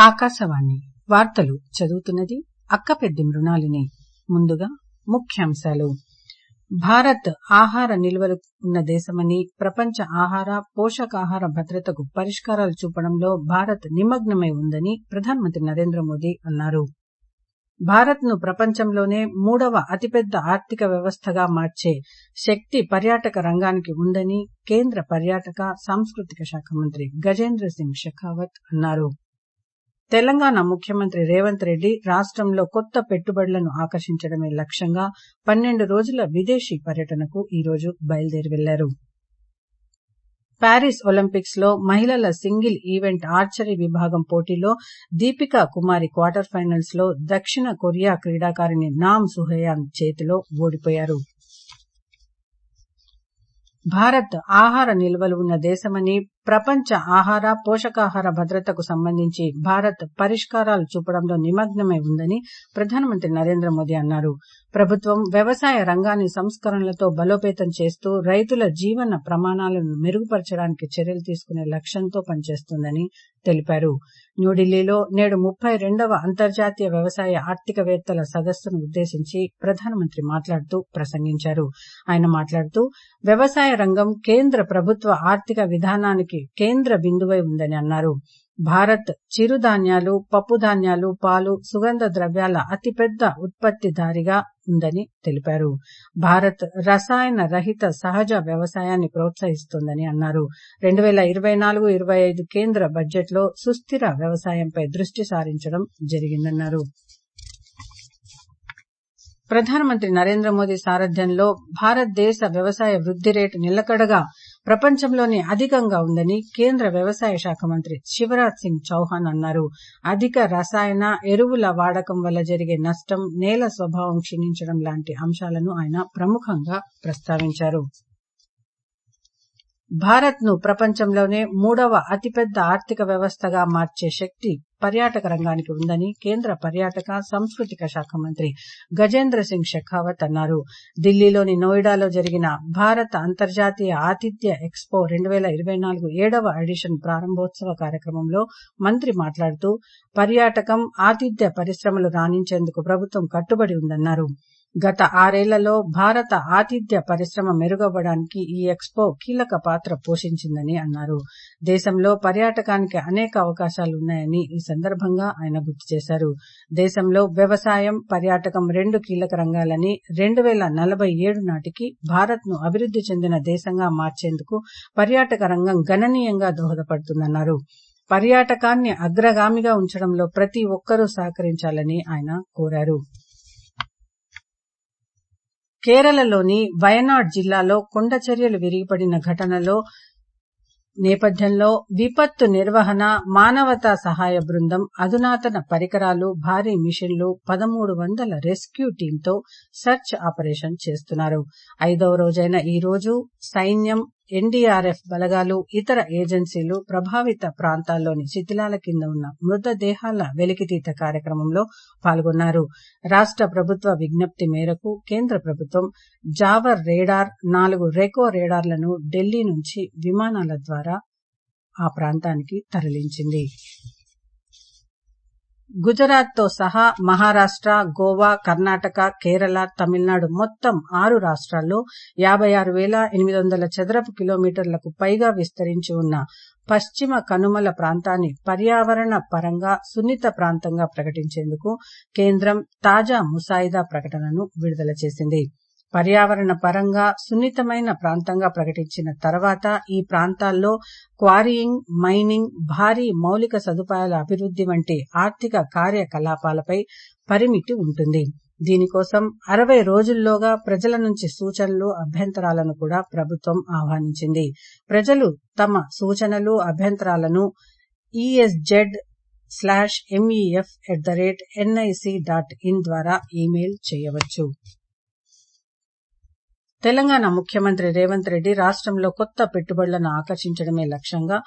ఆకాశవాణి వార్తలు చదువుతున్నది అక్కపెద్ది మృణాలిని ముందుగా ముఖ్యాంశాలు భారత్ ఆహార నిల్వలు ఉన్న దేశమని ప్రపంచ ఆహార పోషకాహార భద్రతకు పరిష్కారాలు చూపడంలో భారత్ నిమగ్నమై ఉందని ప్రధానమంత్రి నరేంద్ర మోదీ అన్నారు భారత్ ను ప్రపంచంలోనే మూడవ అతిపెద్ద ఆర్థిక వ్యవస్థగా మార్చే శక్తి పర్యాటక రంగానికి ఉందని కేంద్ర పర్యాటక సాంస్కృతిక శాఖ మంత్రి గజేంద్ర సింగ్ షెకావత్ అన్నారు తెలంగాణ ముఖ్యమంత్రి రేవంత్ రెడ్డి రాష్టంలో కొత్త పెట్టుబడులను ఆకర్షించడమే లక్ష్యంగా పన్నెండు రోజుల విదేశీ పర్యటనకు ఈరోజు బయలుదేరి వెళ్లారు ప్యారిస్ ఒలింపిక్స్ లో మహిళల సింగిల్ ఈవెంట్ ఆర్చరీ విభాగం పోటీలో దీపికా కుమారి క్వార్టర్ ఫైనల్స్ లో దక్షిణ కొరియా క్రీడాకారిణి నామ్ సుహయాన్ చేతిలో ఓడిపోయారు భారత్ ఆహార నిల్వలు ఉన్న దేశమని ప్రపంచ ఆహార పోషకాహార భద్రతకు సంబంధించి భారత్ పరిష్కారాలు చూపడంలో నిమగ్నమై ఉందని ప్రధానమంత్రి నరేంద్ర మోదీ అన్నారు ప్రభుత్వం వ్యవసాయ రంగాన్ని సంస్కరణలతో బలోపేతం చేస్తూ రైతుల జీవన ప్రమాణాలను మెరుగుపరచడానికి చర్యలు తీసుకునే లక్ష్యంతో పనిచేస్తోందని తెలిపారు న్యూఢిల్లీలో నేడు ముప్పై రెండవ అంతర్జాతీయ వ్యవసాయ ఆర్థికవేత్తల సదస్సును ఉద్దేశించి ప్రధానమంత్రి మాట్లాడుతూ ప్రసంగించారు ఆయన మాట్లాడుతూ వ్యవసాయ రంగం కేంద్ర ప్రభుత్వ ఆర్థిక విధానానికి కేంద్ర బిందువై ఉందని అన్నారు భారత్ చిరుధాన్యాలు పప్పుధాన్యాలు పాలు సుగంధ ద్రవ్యాల అతిపెద్ద ఉత్పత్తిదారిగా ఉందని తెలిపారు భారత్ రసాయన రహిత సహజ వ్యవసాయాన్ని ప్రోత్సహిస్తోందని అన్నారు రెండు పేల ఇరవై నాలుగు ఇరవై ఐదు కేంద్ర బడ్జెట్ లో సుస్థిర వ్యవసాయంపై దృష్టి సారించడం జరిగిందన్నారు ప్రధానమంత్రి నరేంద్ర మోదీ సారథ్యంలో భారతదేశ వ్యవసాయ వృద్ది రేటు నిలకడగా ప్రపంచంలోనే అధికంగా ఉందని కేంద్ర వ్యవసాయ శాఖ మంత్రి శివరాజ్ సింగ్ చౌహాన్ అన్నారు అధిక రసాయన ఎరువుల వాడకం వల్ల జరిగే నష్టం నేల స్వభావం క్షీణించడం లాంటి అంశాలను ఆయన ప్రముఖంగా ప్రస్తావించారు భారత్ ను ప్రపంచంలోనే మూడవ అతిపెద్ద ఆర్థిక వ్యవస్థగా మార్చే శక్తి పర్యాటక రంగానికి ఉందని కేంద్ర పర్యాటక సాంస్కృతిక శాఖ మంత్రి గజేంద్ర సింగ్ షెకావత్ అన్నారు ఢిల్లీలోని నోయిడాలో జరిగిన భారత అంతర్జాతీయ ఆతిథ్య ఎక్స్పో రెండు పేల ఇరవై నాలుగు ఏడవ ఎడిషన్ ప్రారంభోత్సవ కార్యక్రమంలో మంత్రి మాట్లాడుతూ పర్యాటకం ఆతిథ్య పరిశ్రమలు రాణించేందుకు ప్రభుత్వం కట్టుబడి ఉందన్నారు గత ఆరేళ్లలో భారత ఆతిథ్య పరిశ్రమ మెరుగవ్వడానికి ఈ ఎక్స్పో కీలక పాత్ర పోషించిందని అన్నారు దేశంలో పర్యాటకానికి అనేక అవకాశాలున్నాయని ఈ సందర్భంగా ఆయన గుర్తు చేశారు దేశంలో వ్యవసాయం పర్యాటకం రెండు కీలక రంగాలని రెండు పేల నలభై ఏడు నాటికి భారత్ ను అభివృద్ది చెందిన దేశంగా మార్చేందుకు పర్యాటక రంగం గణనీయంగా దోహదపడుతుందన్నారు పర్యాటకాన్ని అగ్రగామిగా ఉంచడంలో ప్రతి ఒక్కరూ సహకరించాలని ఆయన కోరారు కేరళలోని వయనాడ్ జిల్లాలో కొండచర్యలు విరిగిపడిన ఘటనలో నేపథ్యంలో విపత్తు నిర్వహణ మానవతా సహాయ బృందం అధునాతన పరికరాలు భారీ మిషన్లు పదమూడు వందల రెస్క్యూ టీంతో సెర్చ్ ఆపరేషన్ చేస్తున్నారు ఐదవ రోజైన ఈ రోజు సైన్యం ఎన్డీఆర్ఎఫ్ బలగాలు ఇతర ఏజెన్సీలు ప్రభావిత ప్రాంతాల్లోని శిథిలాల కింద ఉన్న మృతదేహాల వెలికితీత కార్యక్రమంలో పాల్గొన్నారు రాష్ట ప్రభుత్వ విజ్ఞప్తి మేరకు కేంద్ర ప్రభుత్వం జావర్ రేడార్ నాలుగు రెకో రేడార్లను ఢిల్లీ నుంచి విమానాల ద్వారా ఆ ప్రాంతానికి తరలించింది గుజరాత్ తో సహా మహారాష్ట గోవా కర్ణాటక కేరళ తమిళనాడు మొత్తం ఆరు రాష్ట్రాల్లో యాబై ఆరు పేల ఎనిమిది వందల చదరపు కిలోమీటర్లకు పైగా విస్తరించి ఉన్న పశ్చిమ కనుమల ప్రాంతాన్ని పర్యావరణ పరంగా సున్నిత ప్రాంతంగా ప్రకటించేందుకు కేంద్రం తాజా ముసాయిదా ప్రకటనను విడుదల చేసింది పర్యావరణ పరంగా సున్నితమైన ప్రాంతంగా ప్రకటించిన తర్వాత ఈ ప్రాంతాల్లో క్వారీయింగ్ మైనింగ్ భారీ మౌలిక సదుపాయాల అభివృద్ది వంటి ఆర్థిక కార్యకలాపాలపై పరిమితి ఉంటుంది దీనికోసం అరవై రోజుల్లోగా ప్రజల నుంచి సూచనలు అభ్యంతరాలను కూడా ప్రభుత్వం ఆహ్వానించింది ప్రజలు తమ సూచనలు అభ్యంతరాలను ESZ slash MEF at the rate NIC dot in ద్వారా ఇమెయిల్ చేయవచ్చు తెలంగాణ ముఖ్యమంత్రి రేవంత్ రెడ్డి రాష్టంలో కొత్త పెట్టుబడులను ఆకర్షించడమే లక్ష్యంగా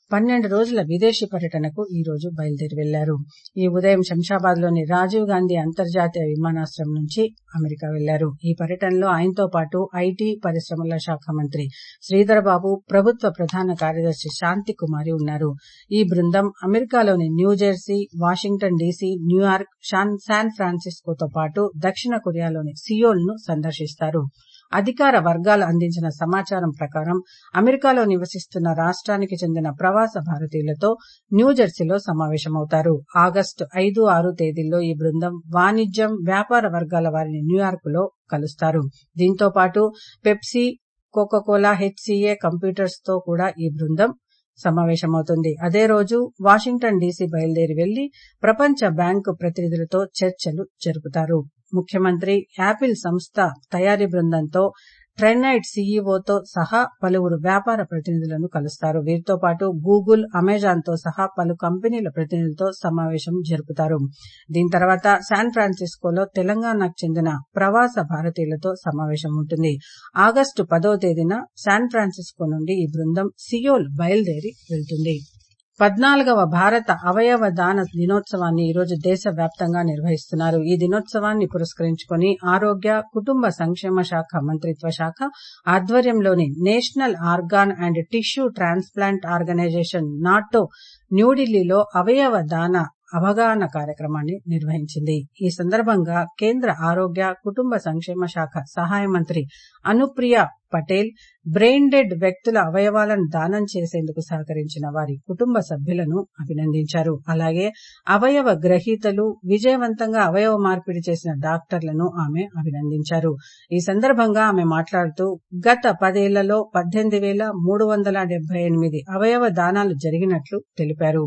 పన్నెండు రోజుల విదేశీ పర్యటనకు ఈ రోజు బయలుదేరి వెళ్లారు ఈ ఉదయం శంషాబాద్లోని రాజీవ్ గాంధీ అంతర్జాతీయ విమానాశ్రయం నుంచి అమెరికా వెళ్లారు ఈ పర్యటనలో ఆయనతో పాటు ఐటీ పరిశ్రమల శాఖ మంత్రి శ్రీధరబాబు ప్రభుత్వ ప్రధాన కార్యదర్శి శాంతి కుమారి ఉన్నారు ఈ బృందం అమెరికాలోని New Jersey Washington DC New York San ఫ్రాన్సిస్కోతో పాటు దక్షిణ కొరియాలోని సియోల్ ను సందర్శిస్తారు అధికార వర్గాలు అందించిన సమాచారం ప్రకారం అమెరికాలో నివసిస్తున్న రాష్ట్రానికి చెందిన ప్రవాస భారతీయులతో న్యూజెర్సీలో సమావేశమవుతారు ఆగస్టు ఐదు ఆరు తేదీల్లో ఈ బృందం వాణిజ్యం వ్యాపార వర్గాల వారిని న్యూయార్క్ లో కలుస్తారు దీంతో పాటు పెప్సీ కోకోకోలా హెచ్సీఏ కంప్యూటర్స్ తో కూడా ఈ బృందం సమావేశమవుతుంది అదే రోజు వాషింగ్టన్ డీసీ బయలుదేరి వెళ్లి ప్రపంచ బ్యాంకు ప్రతినిధులతో చర్చలు జరుపుతారు ముఖ్యమంత్రి యాపిల్ సంస్థ తయారీ బృందంతో ట్రెనైట్ సీఈఓతో సహా పలువురు వ్యాపార ప్రతినిధులను కలుస్తారు వీరితో పాటు గూగుల్ అమెజాన్ తో సహా పలు కంపెనీల ప్రతినిధులతో సమావేశం జరుపుతారు దీని తర్వాత శాన్ ఫ్రాన్సిస్కోలో తెలంగాణకు చెందిన ప్రవాస భారతీయులతో సమావేశం ఉంటుంది ఆగస్టు పదో తేదీన శాన్ ఫ్రాన్సిస్కో నుండి ఈ బృందం సియోల్ బయలుదేరి వెళ్తుంది పద్నాలుగవ భారత అవయవ దాన దినోత్సవాన్ని ఈరోజు దేశవ్యాప్తంగా నిర్వహిస్తున్నారు ఈ దినోత్సవాన్ని పురస్కరించుకుని ఆరోగ్య కుటుంబ సంక్షేమ శాఖ మంత్రిత్వ శాఖ ఆధ్వర్యంలోని national organ and tissue transplant organisation NOTTO న్యూఢిల్లీలో అవయవ దాన అవగాహన కార్యక్రమాన్ని నిర్వహించింది ఈ సందర్భంగా కేంద్ర ఆరోగ్య కుటుంబ సంక్షేమ శాఖ సహాయ మంత్రి అనుప్రియ పటేల్ బ్రెయిన్ డెడ్ వ్యక్తుల అవయవాలను దానం చేసేందుకు సహకరించిన వారి కుటుంబ సభ్యులను అభినందించారు అలాగే అవయవ గ్రహీతలు విజయవంతంగా అవయవ మార్పిడి చేసిన డాక్టర్లను ఆమె అభినందించారు ఈ సందర్భంగా ఆమె మాట్లాడుతూ గత పదేళ్లలో పద్దెనిమిది వేల మూడు వందల డెబ్బై ఎనిమిది అవయవ దానాలు జరిగినట్లు తెలిపారు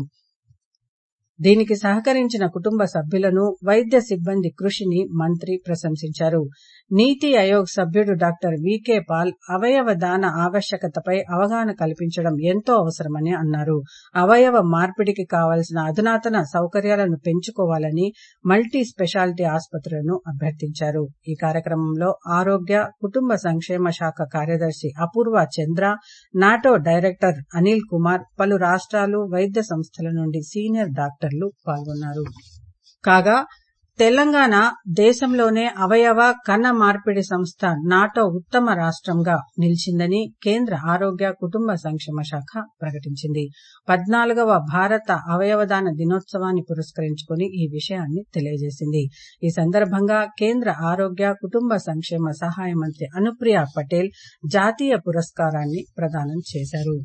దీనికి సహకరించిన కుటుంబ సభ్యులను వైద్య సిబ్బంది కృషిని మంత్రి ప్రశంసించారు నీతి ఆయోగ్ సభ్యుడు డాక్టర్ వికే పాల్ అవయవ దాన ఆవశ్యకతపై అవగాహన కల్పించడం ఎంతో అవసరమని అన్నారు అవయవ మార్పిడికి కావలసిన అధునాతన సౌకర్యాలను పెంచుకోవాలని మల్టీ స్పెషాలిటీ ఆసుపత్రులను అభ్యర్థించారు ఈ కార్యక్రమంలో ఆరోగ్య కుటుంబ సంక్షేమ శాఖ కార్యదర్శి అపూర్వ చంద్ర నాటో డైరెక్టర్ అనిల్ కుమార్ పలు రాష్ట్రాలు వైద్య సంస్థల నుండి సీనియర్ డాక్టర్లు పాల్గొన్నారు కాగా తెలంగాణ దేశంలోనే అవయవ కణ మార్పిడి సంస్థ నాటో ఉత్తమ రాష్ట్రంగా నిలిచిందని కేంద్ర ఆరోగ్య కుటుంబ సంక్షేమ శాఖ ప్రకటించింది పద్నాలుగవ భారత అవయవదాన దినోత్సవాన్ని పురస్కరించుకుని ఈ విషయాన్ని తెలియజేసింది ఈ సందర్భంగా కేంద్ర ఆరోగ్య కుటుంబ సంక్షేమ సహాయ మంత్రి అనుప్రియ పటేల్ జాతీయ పురస్కారాన్ని ప్రదానం చేశారు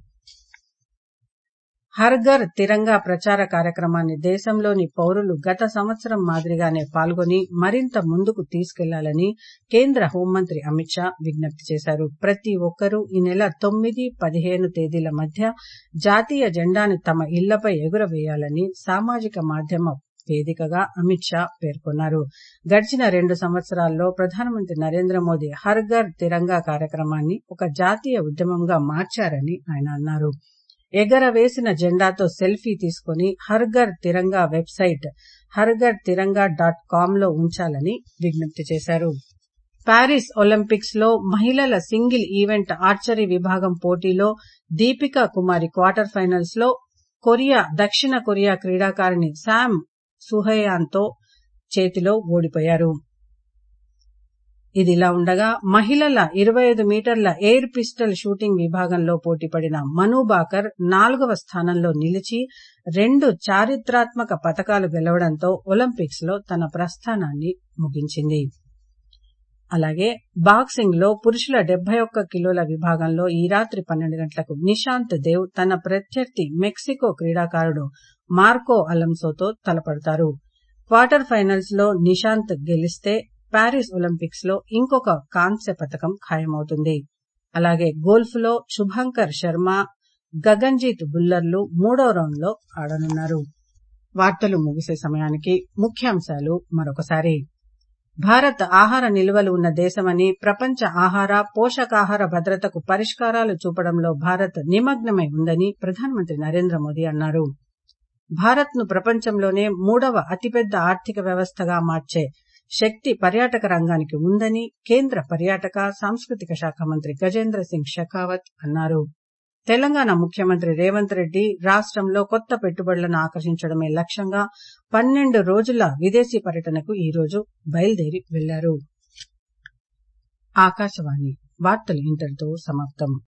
హర్ ఘర్ తిరంగా ప్రచార కార్యక్రమాన్ని దేశంలోని పౌరులు గత సంవత్సరం మాదిరిగానే పాల్గొని మరింత ముందుకు తీసుకెళ్లాలని కేంద్ర హోంమంత్రి అమిత్ షా విజ్ఞప్తి చేశారు ప్రతి ఒక్కరూ ఈ నెల తొమ్మిది పదిహేను తేదీల మధ్య జాతీయ జెండాను తమ ఇళ్లపై ఎగురవేయాలని సామాజిక మాధ్యమ వేదికగా అమిత్ షా పేర్కొన్నారు గడిచిన రెండు సంవత్సరాల్లో ప్రధానమంత్రి నరేంద్ర మోదీ హర్ ఘర్ తిరంగా కార్యక్రమాన్ని ఒక జాతీయ ఉద్యమంగా మార్చారని ఆయన అన్నారు ఎగరవేసిన జెండాతో సెల్ఫీ తీసుకుని Har Ghar Tiranga website Har Ghar Tiranga dot com లో ఉంచాలని విజ్ఞప్తి చేశారు ప్యారిస్ ఒలింపిక్స్ లో మహిళల సింగిల్ ఈవెంట్ ఆర్చరీ విభాగం పోటీలో దీపికా కుమారి క్వార్టర్ ఫైనల్స్ లో కొరియా దక్షిణ కొరియా క్రీడాకారిణి శామ్ సుహయాన్తో చేతిలో ఓడిపోయారు ఇదిలా ఉండగా మహిళల ఇరవై ఐదు మీటర్ల ఎయిర్ పిస్టల్ షూటింగ్ విభాగంలో పోటీపడిన మను బాకర్ నాలుగవ స్థానంలో నిలిచి రెండు చారిత్రాత్మక పతకాలు గెలవడంతో ఒలింపిక్స్ లో తన ప్రస్థానాన్ని ముగించింది అలాగే బాక్సింగ్ లో పురుషుల డెబ్బై ఒక్క కిలోల విభాగంలో ఈ రాత్రి పన్నెండు గంటలకు నిశాంత్ దేవ్ తన ప్రత్యర్థి మెక్సికో క్రీడాకారుడు మార్కో అలంసోతో తలపడతారు క్వార్టర్ ఫైనల్స్ లో నిశాంత్ గెలిస్తే ప్యారిస్ ఒలింపిక్స్ లో ఇంకొక కాంస్య పథకం ఖాయమవుతుంది అలాగే గోల్ఫ్ లో శుభంకర్ శర్మ గగన్జీత్ బుల్లర్లు మూడో రౌండ్ లో ఆడనున్నారు వార్తలు ముగిసే సమయానికి ముఖ్యాంశాలు మరొకసారి భారత్ ఆహార నిల్వలు ఉన్న దేశమని ప్రపంచ ఆహార పోషకాహార భద్రతకు పరిష్కారాలు చూపడంలో భారత్ నిమగ్నమై ఉందని ప్రధానమంత్రి నరేంద్ర మోదీ అన్నారు భారత్ ను ప్రపంచంలోనే మూడవ అతిపెద్ద ఆర్థిక వ్యవస్థగా మార్చే శక్తి పర్యాటక రంగానికి ఉందని కేంద్ర పర్యాటక సాంస్కృతిక శాఖ మంత్రి గజేంద్ర సింగ్ షెకావత్ అన్నారు తెలంగాణ ముఖ్యమంత్రి రేవంత్ రెడ్డి రాష్టంలో కొత్త పెట్టుబడులను ఆకర్షించడమే లక్ష్యంగా పన్నెండు రోజుల విదేశీ పర్యటనకు ఈ రోజు బయలుదేరి వెళ్లారు ఆకాశవాణి వార్తలు ఇంతటితో సమాప్తం